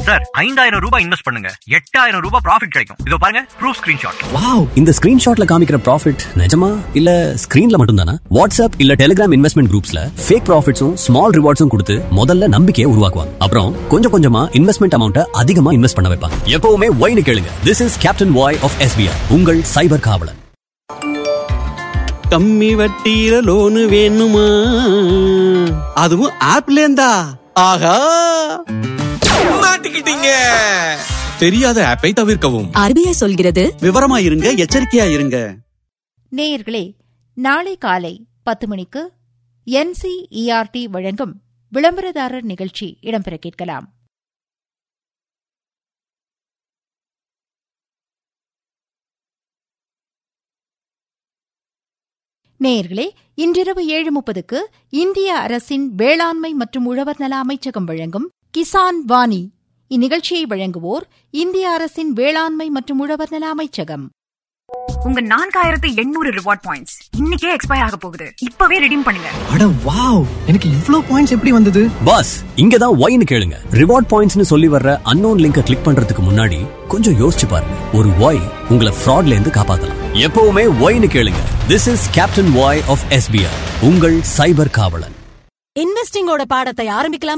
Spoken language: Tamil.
சார் ஐந்தாயிரம் ரூபாய் இன்வெஸ்ட் பண்ணுங்க எட்டாயிரம் ரூபாய் ப்ராஃபிட் கிடைக்கும் இதோ பாருங்க ப்ரூஃப் ஸ்கிரீன்ஷாட் வாவ் இந்த ஸ்கிரீன்ஷாட்ல காமிக்கிற ப்ராஃபிட் நிஜமா இல்ல ஸ்கிரீன்ல மட்டும் தானா வாட்ஸ்அப் இல்ல டெலிகிராம் இன்வெஸ்ட்மெண்ட் குரூப்ஸ்ல ஃபேக் ப்ராஃபிட்ஸும் ஸ்மால் ரிவார்ட்ஸும் கொடுத்து முதல்ல நம்பிக்கையை உருவாக்குவாங்க அப்புறம் கொஞ்சம் கொஞ்சமா இன்வெஸ்ட்மெண்ட் அமௌண்ட்டை அதிகமா இன்வெஸ்ட் பண்ண வைப்பாங்க எப்பவுமே ஒய்னு கேளுங்க this is captain Y of SBI உங்கள் சைபர் காவலன் கம்மி வட்டியில லோனு வேணுமா அதுவும் ஆப்ல இருந்தா ஆஹா மாட்டிக்கிட்டீங்க தெரியாத ஆப்பை தவிர்க்கவும் ஆர்பிஐ சொல்கிறது விவரமா இருங்க எச்சரிக்கையா இருங்க நேயர்களே நாளை காலை பத்து மணிக்கு என்சிஇஆர்டி வழங்கும் விளம்பரதாரர் நிகழ்ச்சி இடம்பெற கேட்கலாம் நேயர்களே இன்றிரவு ஏழு முப்பதுக்கு இந்திய அரசின் வேளாண்மை மற்றும் உழவர் நல அமைச்சகம் வழங்கும் கிசான் வாணி இந்நிகழ்ச்சியை வழங்குவோர் இந்திய அரசின் வேளாண்மை மற்றும் உழவர் நல அமைச்சகம் உங்க நான்காயிரத்து எண்ணூறு ரிவார்ட் பாயிண்ட்ஸ் இன்னைக்கே எக்ஸ்பயர் ஆக போகுது இப்பவே ரெடீம் பண்ணுங்க அட வாவ் எனக்கு இவ்ளோ பாயிண்ட்ஸ் எப்படி வந்தது பாஸ் இங்க தான் ஒய்னு கேளுங்க ரிவார்ட் பாயிண்ட்ஸ்னு சொல்லி வர்ற அன்னோன் லிங்கை கிளிக் பண்றதுக்கு முன்னாடி கொஞ்சம் யோசிச்சு பாருங்க ஒரு ஒய் உங்களை ஃப்ராட்ல இருந்து காப்பாத்தலாம் எப்பவுமே ஒய்னு கேளுங்க this is captain Y of SBI உங்கள் சைபர் காவலன் இன்வெஸ்டிங்கோட பாடத்தை ஆரம்பிக்கலாம்